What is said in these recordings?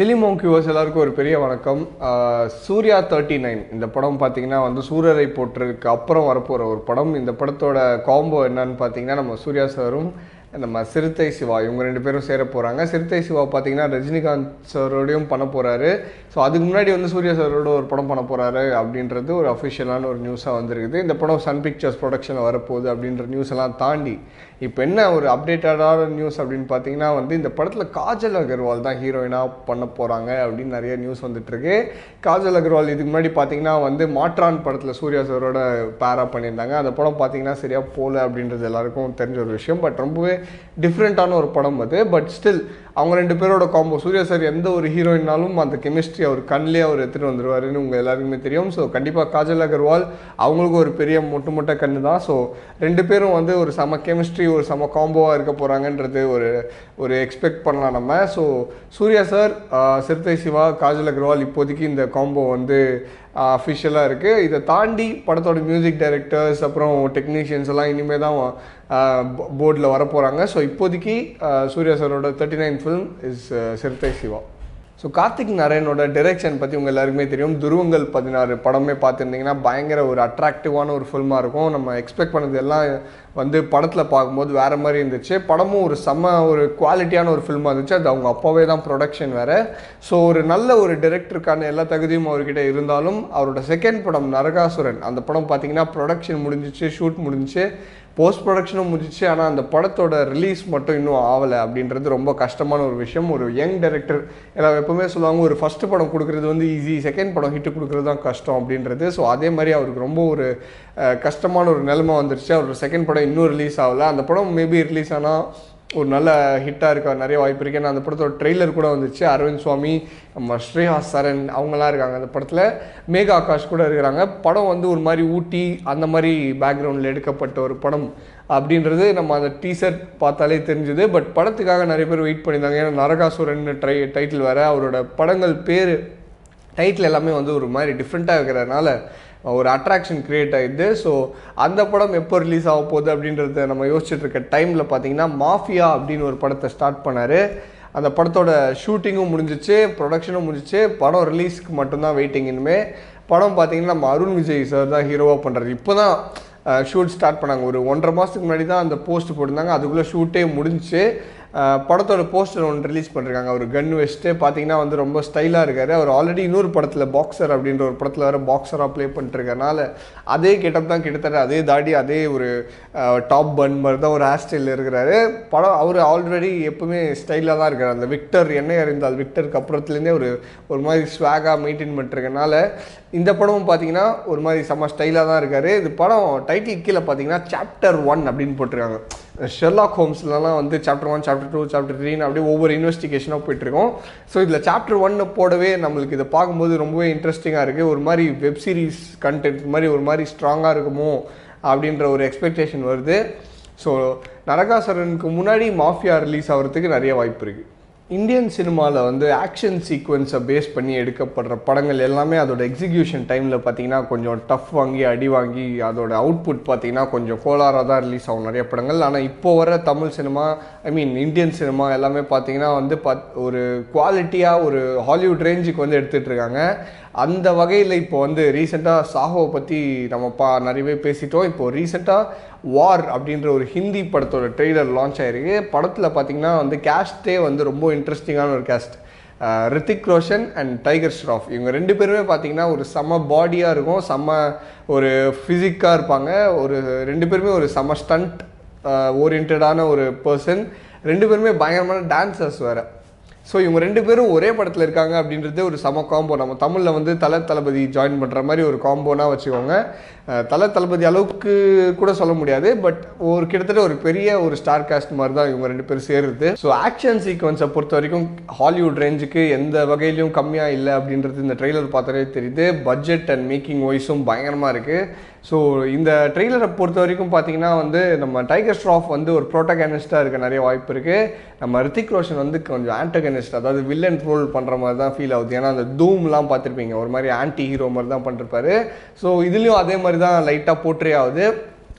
சிலிமோங் கியூவர்ஸ் எல்லாருக்கும் ஒரு பெரிய வணக்கம் ஆஹ் சூர்யா தேர்ட்டி நைன் இந்த படம் பார்த்தீங்கன்னா வந்து சூரரை போட்டிருக்கு அப்புறம் வரப்போகிற ஒரு படம் இந்த படத்தோட காம்போ என்னன்னு பார்த்தீங்கன்னா நம்ம சூர்யா சாரும் நம்ம சிறுத்தை சிவா இவங்க ரெண்டு பேரும் சேர போகிறாங்க சிறுத்தை சிவா பார்த்தீங்கன்னா ரஜினிகாந்த் சாரோடையும் பண்ண போகிறாரு ஸோ அதுக்கு முன்னாடி வந்து சூர்யா சாரோட ஒரு படம் பண்ண போகிறாரு அப்படின்றது ஒரு அஃபிஷியலான ஒரு நியூஸாக வந்திருக்குது இந்த படம் சன் பிக்சர்ஸ் ப்ரொடக்ஷனில் வரப்போகுது அப்படின்ற நியூஸ் எல்லாம் தாண்டி இப்போ என்ன ஒரு அப்டேட்டடான நியூஸ் அப்படின்னு பார்த்தீங்கன்னா வந்து இந்த படத்தில் காஜல் அகர்வால் தான் ஹீரோயினாக பண்ண போகிறாங்க அப்படின்னு நிறைய நியூஸ் வந்துட்டுருக்கு காஜல் அகர்வால் இதுக்கு முன்னாடி பார்த்தீங்கன்னா வந்து மாற்றான் படத்தில் சூர்யா சாரோட பேரா பண்ணியிருந்தாங்க அந்த படம் பார்த்தீங்கன்னா சரியாக போகல அப்படின்றது எல்லாருக்கும் தெரிஞ்ச ஒரு விஷயம் பட் ரொம்பவே டிஃப்ரெண்ட்டான ஒரு படம் அது பட் ஸ்டில் அவங்க ரெண்டு பேரோட காம்போ சூர்யா சார் எந்த ஒரு ஹீரோயினாலும் அந்த கெமிஸ்ட்ரி அவர் கண்ணிலே அவர் எடுத்துகிட்டு வந்துருவாருன்னு உங்கள் எல்லாருக்குமே தெரியும் ஸோ கண்டிப்பாக காஜல் அகர்வால் அவங்களுக்கு ஒரு பெரிய மொட்டை மொட்டை கண்ணு தான் ஸோ ரெண்டு பேரும் வந்து ஒரு செம கெமிஸ்ட்ரி ஒரு செம காம்போவாக இருக்க போகிறாங்கன்றது ஒரு ஒரு எக்ஸ்பெக்ட் பண்ணலாம் நம்ம ஸோ சூர்யா சார் சிறுத்தை சிவா காஜல் அகர்வால் இப்போதைக்கு இந்த காம்போ வந்து அஃபிஷியலாக இருக்குது இதை தாண்டி படத்தோட மியூசிக் டைரக்டர்ஸ் அப்புறம் டெக்னீஷியன்ஸ் எல்லாம் இனிமேல் தான் போர்டில் வரப்போகிறாங்க ஸோ இப்போதைக்கு ஆஹ் சூர்யா சாரோட thirty nine film is Siruthai Siva so Karthik நாராயணோட டிரெக்ஷன் பற்றி உங்கள் எல்லாருக்குமே தெரியும் துருவங்கள் பதினாறு படமே பார்த்துருந்தீங்கன்னா பயங்கர ஒரு அட்ராக்டிவான ஒரு ஃபில்மாக இருக்கும் நம்ம எக்ஸ்பெக்ட் பண்ணது எல்லாம் வந்து படத்தில் பார்க்கும்போது வேறு மாதிரி இருந்துச்சு படமும் ஒரு செம்ம ஒரு குவாலிட்டியான ஒரு ஃபில்மாக இருந்துச்சு அது அவங்க அப்பாவே தான் ப்ரொடக்ஷன் வேறு ஸோ ஒரு நல்ல ஒரு டிரெக்டருக்கான எல்லா தகுதியும் அவர்கிட்ட இருந்தாலும் அவரோட செகண்ட் படம் நரகாசுரன் அந்த படம் பார்த்தீங்கன்னா ப்ரொடக்ஷன் முடிஞ்சிச்சு ஷூட் முடிஞ்சிச்சு போஸ்ட் ப்ரொடக்ஷனும் முடிஞ்சிச்சு ஆனால் அந்த படத்தோட ரிலீஸ் மட்டும் இன்னும் ஆகலை அப்படின்றது ரொம்ப கஷ்டமான ஒரு விஷயம் ஒரு யங் டைரக்டர் எல்லாம் எப்பவுமே சொல்லுவாங்க ஒரு ஃபஸ்ட்டு படம் கொடுக்குறது வந்து ஈஸி செகண்ட் படம் ஹிட்டு கொடுக்குறது தான் கஷ்டம் அப்படின்றது ஸோ அதே மாதிரி அவருக்கு ரொம்ப ஒரு அஹ், கஷ்டமான ஒரு நிலைமை வந்துருச்சு அவரோட செகண்ட் படம் இன்னும் ரிலீஸ் ஆகலை அந்த படம் மேபி ரிலீஸ் ஆனால் ஒரு நல்ல ஹிட்டாக இருக்க நிறைய வாய்ப்பு இருக்குது ஏன்னா அந்த படத்தோட ட்ரெய்லர் கூட வந்துச்சு அரவிந்த் சுவாமி நம்ம ஸ்ரேயா சரண் அவங்களாம் இருக்காங்க அந்த படத்தில் மேகா ஆகாஷ் கூட இருக்கிறாங்க படம் வந்து ஒரு மாதிரி ஊட்டி அந்த மாதிரி பேக்ரவுண்டில் எடுக்கப்பட்ட ஒரு படம் அப்படின்றது நம்ம அந்த டீசர் பார்த்தாலே தெரிஞ்சுது பட் படத்துக்காக நிறைய பேர் வெயிட் பண்ணியிருந்தாங்க ஏன்னா நரகாசுரன் ட்ரை டைட்டில் வேறு அவரோட படங்கள் பேர் டைட்டில் எல்லாமே வந்து ஒரு மாதிரி டிஃப்ரெண்ட்டாக இருக்கிறதுனால ஒரு அட்ராக்ஷன் கிரியேட் ஆகிடுது ஸோ அந்த படம் எப்போ ரிலீஸ் ஆக போகுது அப்படின்றத நம்ம யோசிச்சுட்டு இருக்க டைமில் பார்த்தீங்கன்னா மாஃபியா அப்படின்னு ஒரு படத்தை ஸ்டார்ட் பண்ணார் அந்த படத்தோட ஷூட்டிங்கும் முடிஞ்சிச்சு ப்ரொடக்ஷனும் முடிஞ்சிச்சு படம் ரிலீஸ்க்கு மட்டும்தான் வெயிட்டிங் இனிமே படம் பார்த்தீங்கன்னா நம்ம அருண் விஜய் சார் தான் ஹீரோவாக பண்ணுறாரு இப்போ தான் ஷூட் ஸ்டார்ட் பண்ணாங்க ஒரு ஒன்றரை மாதத்துக்கு முன்னாடி தான் அந்த போஸ்ட் போட்டிருந்தாங்க அதுக்குள்ளே ஷூட்டே முடிஞ்சுச்சு அஹ் படத்தோட போஸ்டர் ஒன்று ரிலீஸ் பண்ணிருக்காங்க அவர் கன் வச்சுட்டு பார்த்தீங்கன்னா வந்து ரொம்ப ஸ்டைலாக இருக்காரு அவர் ஆல்ரெடி இன்னொரு படத்தில் பாக்ஸர் அப்படின்ற ஒரு படத்தில் வர பாக்ஸராக ப்ளே பண்ணிட்டுருக்கனால அதே கெட்டப் தான் கிட்டத்தட்ட அதே தாடி அதே ஒரு டாப் பன் மாதிரி தான் ஒரு ஹேர் ஸ்டைலில் இருக்கிறாரு படம் அவர் ஆல்ரெடி எப்பவுமே ஸ்டைலாக தான் இருக்கார் அந்த விக்டர் எண்ணெய் அறிந்தால் விக்டருக்கு அப்புறத்துலேருந்தே ஒரு ஒரு மாதிரி ஸ்வாகாக மெயின்டைன் பண்ணிட்டுருக்கனால இந்த படமும் பார்த்தீங்கன்னா ஒரு மாதிரி செம்ம ஸ்டைலாக தான் இருக்கார் இது படம் டைட்டில் கீழே பார்த்தீங்கன்னா சாப்டர் ஒன் அப்படின்னு போட்டிருக்காங்க ஷெர்லாக் ஹோம்ஸ்லலாம் வந்து chapter one chapter two chapter த்ரீன்னு அப்படியே ஒவ்வொரு இன்வெஸ்டிகேஷனாக போயிட்டுருக்கோம் ஸோ இதில் சாப்டர் ஒன்னு போடவே நம்மளுக்கு இதை பார்க்கும்போது ரொம்பவே இன்ட்ரெஸ்டிங்காக இருக்குது ஒரு மாதிரி வெப் சீரிஸ் கண்டென்ட் மாதிரி ஒரு மாதிரி ஸ்ட்ராங்காக இருக்குமோ அப்படின்ற ஒரு எக்ஸ்பெக்டேஷன் வருது ஸோ நரகாசுரனுக்கு முன்னாடி மாஃபியா ரிலீஸ் ஆகிறதுக்கு நிறைய வாய்ப்பு இருக்குது இந்தியன் சினிமாவில் வந்து ஆக்ஷன் சீக்வன்ஸை பேஸ் பண்ணி எடுக்கப்படுற படங்கள் எல்லாமே அதோட எக்ஸிக்யூஷன் டைமில் பார்த்தீங்கன்னா கொஞ்சம் டஃப் வாங்கி அடி வாங்கி அதோட அவுட்புட் பார்த்தீங்கன்னா கொஞ்சம் கோளாறாக தான் ரிலீஸ் ஆகும் நிறைய படங்கள் ஆனால் இப்போ வர Tamil cinema I mean Indian cinema எல்லாமே பார்த்தீங்கன்னா வந்து பத் ஒரு குவாலிட்டியாக ஒரு ஹாலிவுட் ரேஞ்சுக்கு வந்து எடுத்துகிட்டு இருக்காங்க அந்த வகையில் இப்போ வந்து ரீசெண்டாக சாஹோவை பற்றி நம்ம பா நிறையவே பேசிட்டோம் இப்போ ரீசெண்டாக வார் அப்படின்ற ஒரு ஹிந்தி படத்தோட ட்ரெய்லர் லான்ச் ஆயிருக்கு படத்தில் பார்த்தீங்கன்னா வந்து கேஸ்டே வந்து ரொம்ப இன்ட்ரெஸ்டிங்கான ஒரு கேஸ்ட் ரித்திக் ரோஷன் அண்ட் டைகர் ஷ்ராஃப் இவங்க ரெண்டு பேருமே பார்த்தீங்கன்னா ஒரு செம்ம பாடியாக இருக்கும் செம்ம ஒரு ஃபிசிக்காக இருப்பாங்க ஒரு ரெண்டு பேருமே ஒரு செம்ம ஸ்டண்ட் ஓரியன்டான ஒரு பர்சன் ரெண்டு பேருமே பயங்கரமான டான்சர்ஸ் வேறு ஸோ இவங்க ரெண்டு பேரும் ஒரே படத்தில் இருக்காங்க அப்படின்றது ஒரு சம காம்போ நம்ம தமிழில் வந்து தல தளபதி ஜாயின் பண்ணுற மாதிரி ஒரு காம்போனா வச்சுக்கோங்க அஹ் தல தளபதி அளவுக்கு கூட சொல்ல முடியாது பட் ஒரு கிட்டத்தட்ட ஒரு பெரிய ஒரு ஸ்டார் காஸ்ட் மாதிரி தான் இவங்க ரெண்டு பேரும் சேருது ஸோ ஆக்ஷன் சீக்வன்ஸை பொறுத்த வரைக்கும் ஹாலிவுட் ரேஞ்சுக்கு எந்த வகையிலையும் கம்மியாக இல்லை அப்படின்றது இந்த ட்ரெய்லர் பார்த்தாலே தெரியுது பட்ஜெட் அண்ட் மேக்கிங் வாய்ஸும் பயங்கரமாக இருக்குது ஸோ இந்த ட்ரெய்லரை பொறுத்த வரைக்கும் பார்த்தீங்கன்னா வந்து நம்ம டைகர் ஸ்ட்ராஃப் வந்து ஒரு ப்ரோட்டகனிஸ்ட்டாக இருக்க நிறைய வாய்ப்பு இருக்குது நம்ம ரித்திக் ரோஷன் வந்து கொஞ்சம் ஆன்டகனிஸ்ட் அதாவது வில்லன் ரோல் பண்ணுற மாதிரி தான் ஃபீல் ஆகுது ஏன்னா அந்த தூம்லாம் பார்த்துருப்பீங்க ஒரு மாதிரி ஆன்டி ஹீரோ மாதிரி தான் பண்ணிருப்பாரு ஸோ இதுலேயும் அதே மாதிரி தான் லைட்டாக போற்றே ஆகுது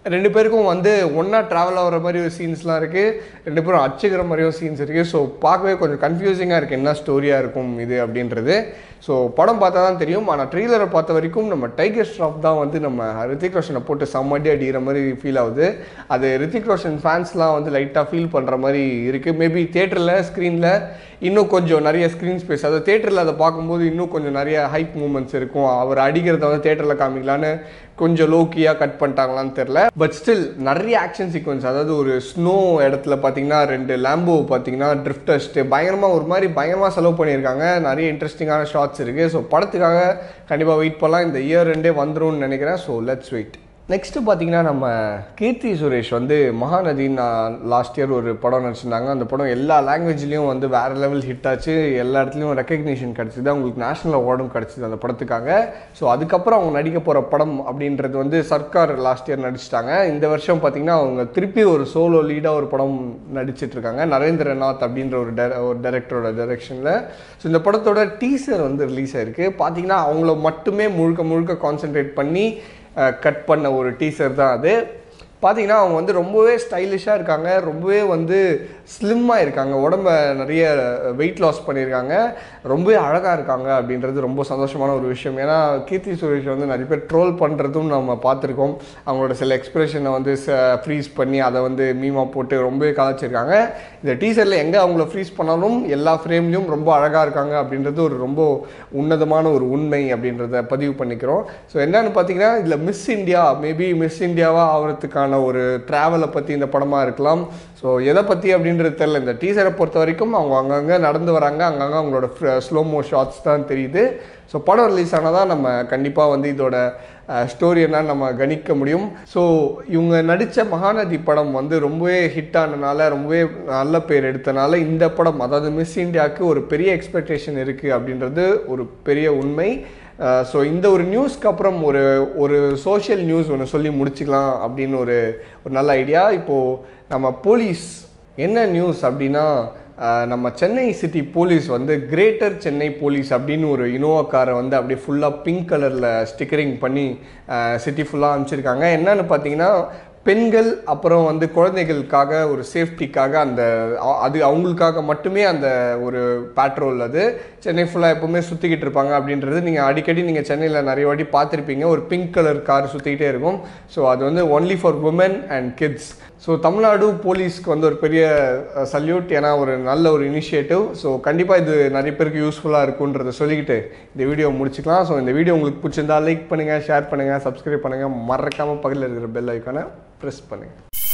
ரெண்டு பேருக்கும் வந்து ஒன்றா ட்ராவல் ஆகிற மாதிரி ஒரு சீன்ஸ்லாம் இருக்குது ரெண்டு பேரும் அச்சுக்கிற மாதிரியும் சீன்ஸ் இருக்குது ஸோ பார்க்கவே கொஞ்சம் கன்ஃபியூசிங்காக இருக்குது என்ன ஸ்டோரியாக இருக்கும் இது அப்படின்றது ஸோ படம் பார்த்தா தான் தெரியும் ஆனால் ட்ரெய்லரை பார்த்த வரைக்கும் நம்ம டைகர் ஸ்ட்ராப் தான் வந்து நம்ம ரித்திக் ரோஷனை போட்டு செம்மடி அடிக்கிற மாதிரி ஃபீல் ஆகுது அது ரித்திக் ரோஷன் ஃபேன்ஸ்லாம் வந்து லைட்டாக ஃபீல் பண்ணுற மாதிரி இருக்குது மேபி தேட்டரில் ஸ்க்ரீனில் இன்னும் கொஞ்சம் நிறைய ஸ்க்ரீன் ஸ்பேஸ் அதாவது தேட்டரில் அதை பார்க்கும்போது இன்னும் கொஞ்சம் நிறைய ஹைப் மூமெண்ட்ஸ் இருக்கும் அவர் அடிக்கிறத வந்து தேட்டரில் காமிக்கலான்னு கொஞ்சம் லோக்கியாக கட் பண்ணிட்டாங்களான்னு தெரில பட் ஸ்டில் நிறைய ஆக்ஷன் சீக்வன்ஸ் அதாவது ஒரு ஸ்னோ இடத்துல பார்த்தீங்கன்னா ரெண்டு லேம்போ பார்த்தீங்கன்னா ட்ரிஃப்டஸ்ட்டு பயங்கரமாக ஒரு மாதிரி பயங்கரமாக செலவு பண்ணியிருக்காங்க நிறைய இன்ட்ரெஸ்டிங்கான ஷார்ட்ஸ் இருக்குது ஸோ படத்துக்காக கண்டிப்பாக வெயிட் பண்ணலாம் இந்த இயர் ரெண்டே வந்துரும்னு நினைக்கிறேன் ஸோ லெட்ஸ் வெயிட் நெக்ஸ்ட்டு பார்த்தீங்கன்னா நம்ம கீர்த்தி சுரேஷ் வந்து மகாநதின்னு லாஸ்ட் இயர் ஒரு படம் நடிச்சிருந்தாங்க அந்த படம் எல்லா லாங்குவேஜ்லேயும் வந்து வேறு லெவல் ஹிட் ஆச்சு எல்லா இடத்துலையும் ரெக்கக்னிஷன் கிடச்சிது அவங்களுக்கு நேஷனல் அவார்டும் கிடச்சிது அந்த படத்துக்காக ஸோ அதுக்கப்புறம் அவங்க நடிக்க போகிற படம் அப்படின்றது வந்து சர்க்கார் லாஸ்ட் இயர் நடிச்சிட்டாங்க இந்த வருஷம் பார்த்தீங்கன்னா அவங்க திருப்பி ஒரு சோலோ லீடாக ஒரு படம் நடிச்சிட்டு இருக்காங்க நரேந்திரநாத் அப்படின்ற ஒரு டே ஒரு டைரக்டரோட டைரக்ஷனில் ஸோ இந்த படத்தோட டீசர் வந்து ரிலீஸ் ஆயிருக்கு பார்த்தீங்கன்னா அவங்கள மட்டுமே முழுக்க முழுக்க கான்சென்ட்ரேட் பண்ணி கட் பண்ண ஒரு டீசர் தான் அது பார்த்தீங்கன்னா அவங்க வந்து ரொம்பவே ஸ்டைலிஷாக இருக்காங்க ரொம்பவே வந்து ஸ்லிம்மாக இருக்காங்க உடம்ப நிறைய வெயிட் லாஸ் பண்ணியிருக்காங்க ரொம்பவே அழகாக இருக்காங்க அப்படின்றது ரொம்ப சந்தோஷமான ஒரு விஷயம் ஏன்னா கீர்த்தி சுரேஷ் வந்து நிறைய பேர் ட்ரோல் பண்ணுறதும் நம்ம பார்த்துருக்கோம் அவங்களோட சில எக்ஸ்பிரஷனை வந்து ஃப்ரீஸ் பண்ணி அதை வந்து மீமா போட்டு ரொம்பவே கலாச்சிருக்காங்க இந்த டீசரில் எங்கே அவங்கள ஃப்ரீஸ் பண்ணாலும் எல்லா ஃப்ரேம்லேயும் ரொம்ப அழகாக இருக்காங்க அப்படின்றது ஒரு ரொம்ப உன்னதமான ஒரு உண்மை அப்படின்றத பதிவு பண்ணிக்கிறோம் ஸோ என்னன்னு பார்த்தீங்கன்னா இதில் மிஸ் இந்தியா மேபி மிஸ் இந்தியாவாக ஆகிறதுக்கான ஒரு ட்ராவலை பற்றி இந்த படமாக இருக்கலாம் ஸோ எதை பற்றி அப்படின்றது தெரில இந்த டீசரை பொறுத்த வரைக்கும் அவங்க அங்கங்கே நடந்து வராங்க அங்கங்கே அவங்களோட ஸ்லோமோ ஷார்ட்ஸ் தான் தெரியுது ஸோ படம் ரிலீஸ் ஆனால் தான் நம்ம கண்டிப்பாக வந்து இதோட ஸ்டோரி என்னன்னு நம்ம கணிக்க முடியும் ஸோ இவங்க நடித்த மகாநதி படம் வந்து ரொம்பவே ஹிட் ஆனனால ரொம்பவே நல்ல பேர் எடுத்தனால இந்த படம் அதாவது மிஸ் இந்தியாவுக்கு ஒரு பெரிய எக்ஸ்பெக்டேஷன் இருக்குது அப்படின்றது ஒரு பெரிய உண்மை ஸோ இந்த ஒரு நியூஸ்க்கு அப்புறம் ஒரு ஒரு சோஷியல் நியூஸ் ஒன்று சொல்லி முடிச்சுக்கலாம் அப்படின்னு ஒரு ஒரு நல்ல ஐடியா இப்போது நம்ம போலீஸ் என்ன நியூஸ் அப்படின்னா நம்ம சென்னை சிட்டி போலீஸ் வந்து கிரேட்டர் சென்னை போலீஸ் அப்படின்னு ஒரு இனோவா காரை வந்து அப்படியே ஃபுல்லாக பிங்க் கலரில் ஸ்டிக்கரிங் பண்ணி சிட்டி ஃபுல்லாக அனுப்பிச்சிருக்காங்க என்னன்னு பார்த்தீங்கன்னா பெண்கள் அப்புறம் வந்து குழந்தைகளுக்காக ஒரு சேஃப்டிக்காக அந்த அது அவங்களுக்காக மட்டுமே அந்த ஒரு பேட்ரோல் அது சென்னை ஃபுல்லாக எப்போவுமே சுற்றிக்கிட்டு இருப்பாங்க அப்படின்றது நீங்கள் அடிக்கடி நீங்கள் சென்னையில் நிறைய வாட்டி பார்த்துருப்பீங்க ஒரு பிங்க் கலர் கார் சுற்றிக்கிட்டே இருக்கும் ஸோ அது வந்து only for women and kids so Tamil Nadu போலீஸ்க்கு வந்து ஒரு பெரிய சல்யூட் ஏன்னா ஒரு நல்ல ஒரு இனிஷியேட்டிவ் ஸோ கண்டிப்பாக இது நிறைய பேருக்கு யூஸ்ஃபுல்லாக இருக்குன்றதை சொல்லிக்கிட்டு இந்த வீடியோ முடிச்சுக்கலாம் ஸோ இந்த வீடியோ உங்களுக்கு பிடிச்சிருந்தா லைக் பண்ணுங்கள் ஷேர் பண்ணுங்கள் சப்ஸ்கிரைப் பண்ணுங்கள் மறக்காமல் பக்கத்தில் இருக்கிற பெல் ஐக்கானை ப்ரெஸ் பண்ணுங்கள்